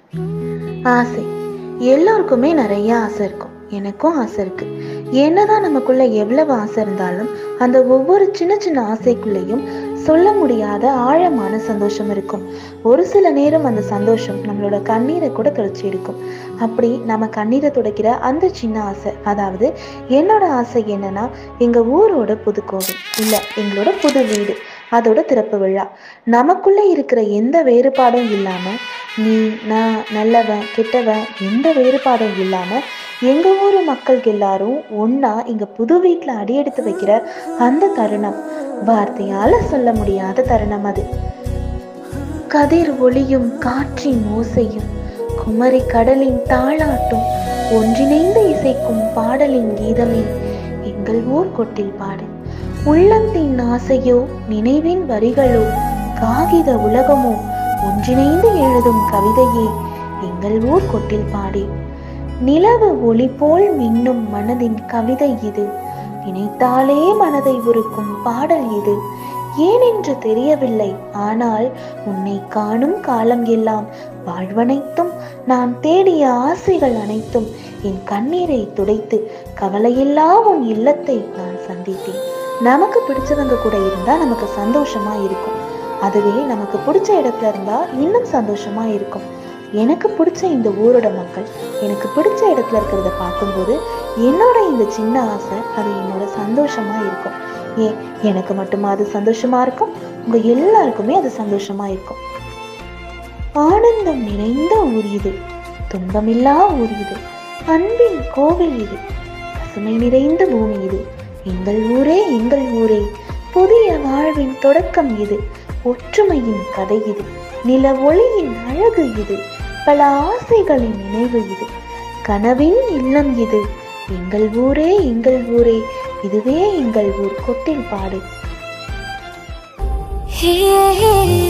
ஆசை எல்லோருக்குமே நிறைய ஆசை இருக்கும் எனக்கும் ஆசை இருக்கு என்னதான் நமக்குள்ள எவ்வளவு ஆசை இருந்தாலும் அந்த ஒவ்வொரு சின்ன சின்ன ஆசைக்குள்ளேயும் சொல்ல முடியாத ஆழமான சந்தோஷம் இருக்கும் ஒரு சில நேரம் அந்த சந்தோஷம் நம்மளோட கண்ணீரை கூட துடைச்சி எடுக்கும் அப்படி நம்ம கண்ணீரை துடைக்கிற அந்த சின்ன ஆசை அதாவது என்னோட ஆசை என்னன்னா எங்க ஊரோட புது கோவில் இல்ல எங்களோட புது வீடு அதோட திறப்பு விழா நமக்குள்ள இருக்கிற எந்த வேறுபாடும் இல்லாம நீ நான் நல்லவன் கெட்டவன் எந்த வேறுபாடும் இல்லாம எங்க ஊர் மக்களுக்கு எல்லாரும் ஒண்ணா இங்க புது வீட்டுல அடியெடுத்து வைக்கிற அந்த தருணம் வார்த்தையால சொல்ல முடியாத தருணம் அது கதிர் ஒளியும் காற்றின் ஓசையும் குமரி கடலின் தாளாட்டும் ஒன்றிணைந்து இசைக்கும் பாடலின் கீதமே எங்கள் ஊர் கொட்டில் பாடு உள்ளத்தின் ஆசையோ நினைவின் வரிகளோ காகித உலகமோ ஒன்றிணைந்து எழுதும் கவிதையே எங்கள் ஊர் கொட்டில் பாடி நிலவு ஒளி போல் மின்னும் மனதின் கவிதை இது நினைத்தாலே மனதை உருக்கும் பாடல் இது ஏனென்று தெரியவில்லை ஆனால் உன்னை காணும் காலம் எல்லாம் வாழ்வனைத்தும் நான் தேடிய ஆசைகள் அனைத்தும் என் கண்ணீரை துடைத்து கவலையில்லா உன் இல்லத்தை நான் சந்தித்தேன் நமக்கு பிடிச்சவங்க கூட இருந்தா நமக்கு சந்தோஷமா இருக்கும் அதுவே நமக்கு பிடிச்ச இடத்துல இருந்தா இன்னும் சந்தோஷமா இருக்கும் எனக்கு பிடிச்ச இந்த ஊரோட மக்கள் எனக்கு பிடிச்ச இடத்துல இருக்கிறத பார்க்கும்போது என்னோட இந்த சின்ன ஆசை அது என்னோட சந்தோஷமா இருக்கும் ஏன் எனக்கு மட்டுமா அது சந்தோஷமா இருக்கும் உங்க எல்லாருக்குமே அது சந்தோஷமா இருக்கும் ஆனந்தம் நிறைந்த ஊர் இது துன்பமில்லா ஊர் இது அன்பின் கோவில் இது பசுமை நிறைந்த பூமி இது எங்கள் ஊரே எங்கள் ஊரே புதிய வாழ்வின் தொடக்கம் இது ஒற்றுமையின் கதை இது நில ஒளியின் அழகு இது பல ஆசைகளின் நினைவு இது கனவின் இல்லம் இது எங்கள் ஊரே எங்கள் ஊரே இதுவே எங்கள் ஊர் கொட்டில் பாடு Hey,